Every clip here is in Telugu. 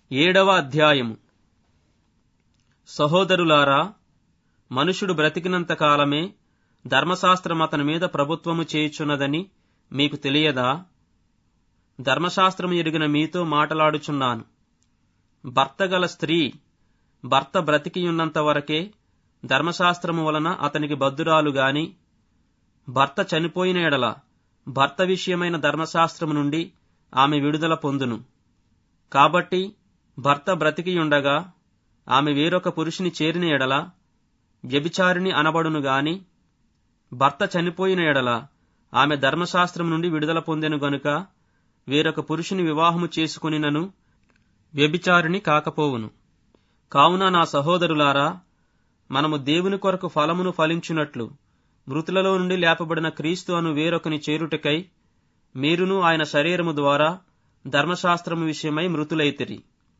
ఏడవ అధ్యాయము సహోదరులారా మనుషుడు బ్రతికినంత కాలమే ధర్మశాస్త్రం అతని మీద ప్రభుత్వము చేయుచున్నదని మీకు తెలియదా ధర్మశాస్త్రము ఎరిగిన మీతో మాటలాడుచున్నాను భర్త గల స్త్రీ భర్త బ్రతికియున్నంత వరకే ధర్మశాస్త్రము వలన అతనికి బద్దురాలు గాని భర్త చనిపోయిన ఎడల భర్త విషయమైన ధర్మశాస్త్రము నుండి ఆమె విడుదల పొందును కాబట్టి భర్త బ్రతికియుండగా ఆమె వేరొక పురుషుని చేరిన ఎడల వ్యభిచారిణి అనబడును గాని భర్త చనిపోయిన ఎడల ఆమె ధర్మశాస్త్రం నుండి విడుదల పొందెను గనుక వేరొక పురుషుని వివాహము చేసుకునినను వ్యభిచారిణి కాకపోవును కావున నా సహోదరులారా మనము దేవుని కొరకు ఫలమును ఫలించున్నట్లు మృతులలో నుండి లేపబడిన క్రీస్తు అను వేరొకని చేరుటకై మీరును ఆయన శరీరము ద్వారా ధర్మశాస్త్రము విషయమై మృతులైతిరి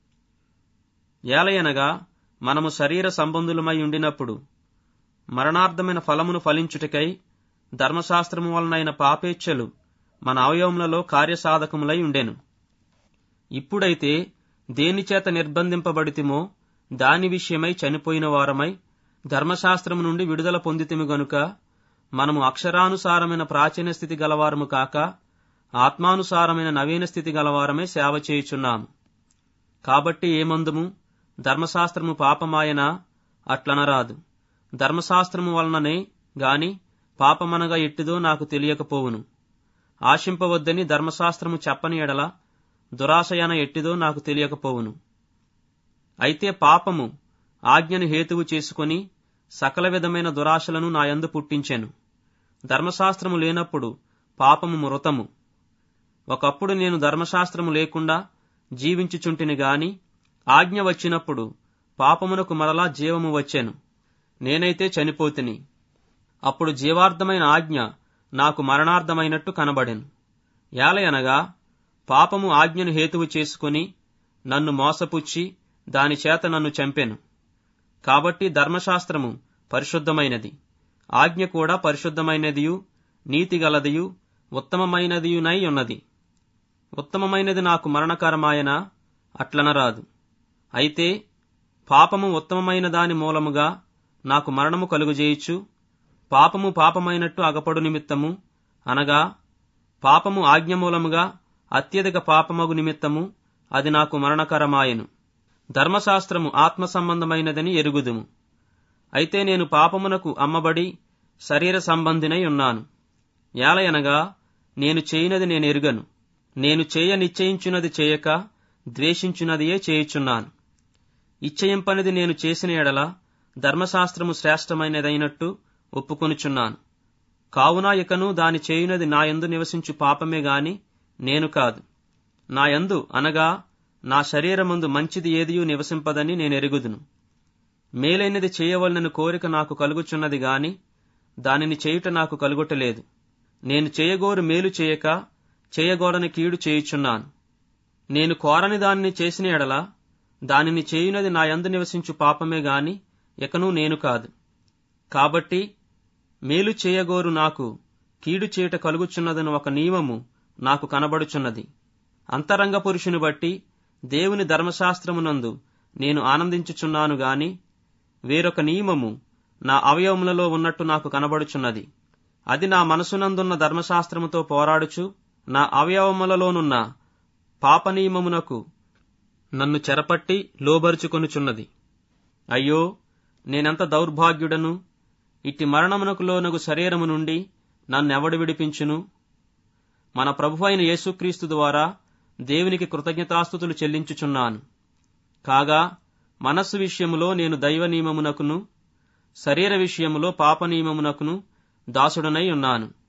ఏలయనగా మనము శరీర సంబంధులమై ఉండినప్పుడు మరణార్థమైన ఫలమును ఫలించుటకై ధర్మశాస్త్రము వలనైన పాపేచ్ఛలు మన అవయవములలో కార్యసాధకములై ఉండెను ఇప్పుడైతే దేనిచేత నిర్బంధింపబడితిమో దాని విషయమై చనిపోయిన వారమై ధర్మశాస్త్రము నుండి విడుదల పొందితిమి గనుక మనము అక్షరానుసారమైన ప్రాచీన స్థితి గలవారము కాక ఆత్మానుసారమైన నవీన స్థితి గలవారమే సేవ చేయుచున్నాము కాబట్టి ఏమందుము ధర్మశాస్త్రము పాపమాయనా అట్లనరాదు ధర్మశాస్త్రము వలననే గాని పాపమనగా ఎట్టిదో నాకు తెలియకపోవును ఆశింపవద్దని ధర్మశాస్త్రము చెప్పని ఎడల దురాశయన ఎట్టిదో నాకు తెలియకపోవును అయితే పాపము ఆజ్ఞను హేతువు చేసుకుని సకల విధమైన దురాశలను నాయందు పుట్టించెను ధర్మశాస్త్రము లేనప్పుడు పాపము మృతము ఒకప్పుడు నేను ధర్మశాస్త్రము లేకుండా జీవించుచుంటిని గాని ఆజ్ఞ వచ్చినప్పుడు పాపమునకు మరలా జీవము వచ్చెను నేనైతే చనిపోతిని అప్పుడు జీవార్థమైన ఆజ్ఞ నాకు మరణార్థమైనట్టు కనబడెను యాలయనగా పాపము ఆజ్ఞను హేతువు చేసుకుని నన్ను మోసపుచ్చి దాని చేత నన్ను చంపెను కాబట్టి ధర్మశాస్త్రము పరిశుద్ధమైనది ఆజ్ఞ కూడా పరిశుద్ధమైనదియు నీతిగలదియు ఉత్తమమైనదియునై ఉన్నది ఉత్తమమైనది నాకు మరణకరమాయన అట్లనరాదు అయితే పాపము ఉత్తమమైన దాని మూలముగా నాకు మరణము కలుగుజేయచ్చు పాపము పాపమైనట్టు అగపడు నిమిత్తము అనగా పాపము ఆజ్ఞ మూలముగా అత్యధిక పాపమగు నిమిత్తము అది నాకు మరణకరమాయెను ధర్మశాస్త్రము ఆత్మ సంబంధమైనదని ఎరుగుదుము అయితే నేను పాపమునకు అమ్మబడి శరీర సంబంధినై ఉన్నాను ఏలయనగా నేను చేయనది నేను ఎరుగను నేను చేయ నిశ్చయించున్నది చేయక ద్వేషించున్నదియే చేయుచున్నాను ఇచ్చయింపనిది నేను చేసిన ఎడల ధర్మశాస్త్రము శ్రేష్టమైనదైనట్టు ఒప్పుకొనుచున్నాను కావున ఇకను దాని చేయునది నాయందు నివసించు పాపమే గాని నేను కాదు నాయందు అనగా నా శరీరమందు మంచిది ఏదియూ నివసింపదని నేనెరుగుదును మేలైనది చేయవలనని కోరిక నాకు కలుగుచున్నది గాని దానిని చేయుట నాకు కలుగుటలేదు నేను చేయగోరు మేలు చేయక చేయగోరని కీడు చేయుచున్నాను నేను కోరని దానిని చేసిన ఎడల దానిని చేయునది నా యందు నివసించు పాపమే గాని ఇకను నేను కాదు కాబట్టి మేలు చేయగోరు నాకు కీడు చేయుట కలుగుచున్నదని ఒక నియమము నాకు కనబడుచున్నది అంతరంగ పురుషుని బట్టి దేవుని ధర్మశాస్త్రమునందు నేను ఆనందించుచున్నాను గాని వేరొక నియమము నా అవయవములలో ఉన్నట్టు నాకు కనబడుచున్నది అది నా మనసునందున్న ధర్మశాస్త్రముతో పోరాడుచు నా అవయవములలోనున్న పాప నియమమునకు నన్ను చెరపట్టి లోబరుచుకొనుచున్నది అయ్యో నేనెంత దౌర్భాగ్యుడను ఇట్టి మరణమునకు లోనగు శరీరము నుండి నన్నెవడు విడిపించును మన ప్రభు అయిన యేసుక్రీస్తు ద్వారా దేవునికి కృతజ్ఞతాస్థుతులు చెల్లించుచున్నాను కాగా మనస్సు విషయములో నేను దైవ నియమమునకును శరీర విషయములో పాప నియమమునకును దాసుడనై ఉన్నాను